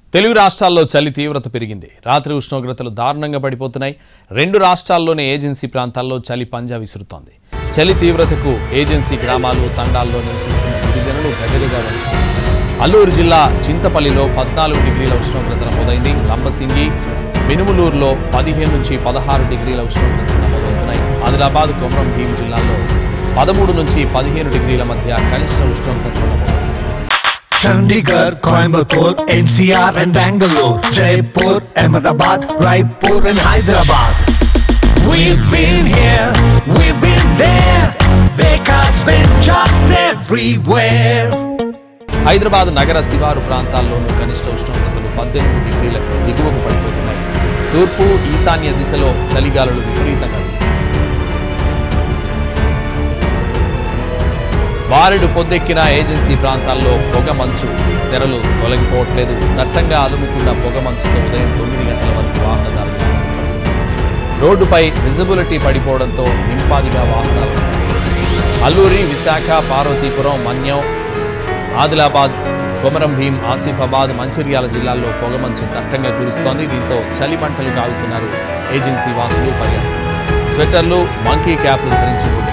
తెలుగు రాష్ట్రాల్లో చలి తీవ్రత పెరిగింది రాత్రి ఉష్ణోగ్రతలు దారుణంగా పడిపోతున్నాయి రెండు రాష్ట్రాల్లోని ఏజెన్సీ ప్రాంతాల్లో చలి పంజా విసురుతోంది చలి తీవ్రతకు ఏజెన్సీ గ్రామాలు తండాల్లో నివసిస్తున్న గిరిజనులు గజగజగా వణుకుతున్నారు. అల్లూరు జిల్లా చింతపల్లిలో పద్నాలుగు డిగ్రీల ఉష్ణోగ్రత నమోదైంది లంబసింగి మినుములూరులో పదిహేను నుంచి పదహారు డిగ్రీల ఉష్ణోగ్రతలు నమోదవుతున్నాయి ఆదిలాబాద్ కొమరం భీం జిల్లాల్లో పదమూడు నుంచి పదిహేను డిగ్రీల మధ్య కనిష్ట ఉష్ణోగ్రతలు నమోదవుతున్నాయి Chandigarh, Coimbatore, NCR and Bangalore, Jaipur, Ahmedabad, Raipur and Hyderabad. We've been here, we've been there. Vekas been just everywhere. Hyderabad నగర శివారు ప్రాంతాల్లోనూ కనిష్ట ఉష్ణోగ్రతలు పద్దెనిమిది డిగ్రీలకు దిగువకు పడిపోతున్నాయి తూర్పు ఈశాన్య దిశలో చలిగాలులు విపరీతంగా వీస్తున్నాయి బారెడు పొద్దెక్కిన ఏజెన్సీ ప్రాంతాల్లో పొగ మంచు తెరలు తొలగిపోవట్లేదు దట్టంగా అలుముకున్న పొగ మంచుతో ఉదయం తొమ్మిది గంటల వరకు వాహనదారులు ఇబ్బంది పడుతున్నారు. రోడ్డుపై విజిబిలిటీ పడిపోవడంతో నింపాదిగా వాహనాలు ఉన్నాయి. అల్లూరి విశాఖ పార్వతీపురం మన్యం ఆదిలాబాద్ కొమరం భీం ఆసిఫాబాద్ మంచిర్యాల జిల్లాల్లో పొగమంచు దట్టంగా కురుస్తోంది దీంతో చలి మంటలు కాగుతున్నారు ఏజెన్సీ వాసులు పర్యాటకులు స్వెటర్లు మంకీ క్యాప్లు ధరించి